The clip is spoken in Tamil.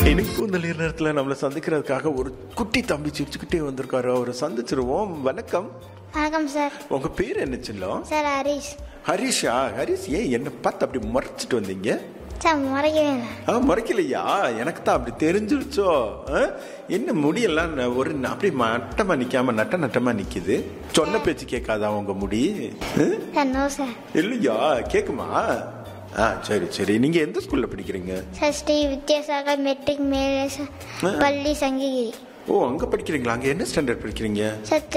எனக்கு இந்த நேரத்தில் நம்மளை சந்திக்கிறதுக்காக ஒரு குட்டி தம்பி சிரிச்சுக்கிட்டே வந்திருக்காரு அவரை சந்திச்சிருவோம் வணக்கம் வணக்கம் சார் உங்க பேர் என்ன செல்லம் சார் ஹரிஷ் ஹரிஷா ஹரிஷ் ஏன் என்னை பார்த்து அப்படி முறைச்சிட்டு வந்தீங்க சார் முறைக்கவே இல்லை ஆ முறைக்கலையா எனக்கு தான் அப்படி தெரிஞ்சிருச்சோ ஆ? என்ன முடியெல்லாம் ந- ஒரு ந- அப்படி மட்டமா நிக்காம நட்ட நட்டமா நிக்குது சொன்ன பேச்சு கேட்காதா உங்க முடி ஆ? சார் நோ சார் இல்லையா கேக்குமா ஆ சரி சரி நீங்க எந்த ஸ்கூல்ல படிக்கிறீங்க சார் ஸ்ரீ வித்யாசாகர் மெட்ரிக் மேலே பள்ளி சங்ககிரி ஓ அங்க படிக்கிறீங்களா அங்க என்ன ஸ்டாண்டர்ட் படிக்கிறீங்க சார்